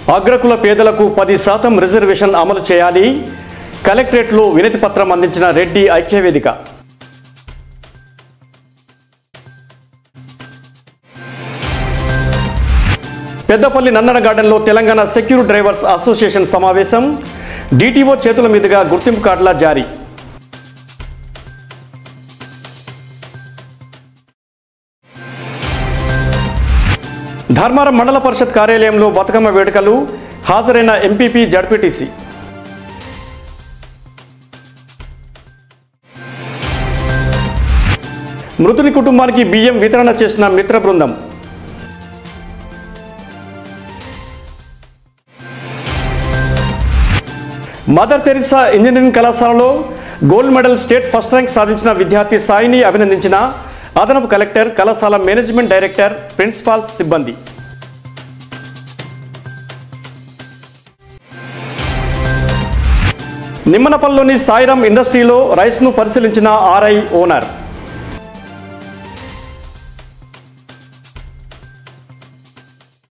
అగ్రకుల పేదలకు పది శాతం రిజర్వేషన్ అమలు చేయాలి కలెక్టరేట్లో వినతి పత్రం అందించిన రెడ్డి ఐక్యవేదిక పెద్దపల్లి నందన గార్డెన్లో తెలంగాణ సెక్యూర్ డ్రైవర్స్ అసోసియేషన్ సమావేశం డిటిఓ చేతుల మీదుగా గుర్తింపు కార్డుల జారీ ధర్మారం మండల పరిషత్ కార్యాలయంలో బతుకమ్మ వేడుకలు హాజరైన ఎంపీపీ జడ్పీటీసీ మృతుని కుటుంబానికి బియ్యం వితరణ చేసిన మిత్ర బృందం మదర్ తెరిసా ఇంజనీరింగ్ కళాశాలలో gold medal state first rank సాధించిన విద్యార్థి సాయిని అభినందించిన అదనపు కలెక్టర్ కళాశాల మేనేజ్మెంట్ డైరెక్టర్ ప్రిన్సిపాల్ సిబ్బంది నిమ్మనపల్లిలోని సాయిరామ్ ఇండస్ట్రీలో రైస్ను పరిశీలించిన ఆర్ఐ ఓనర్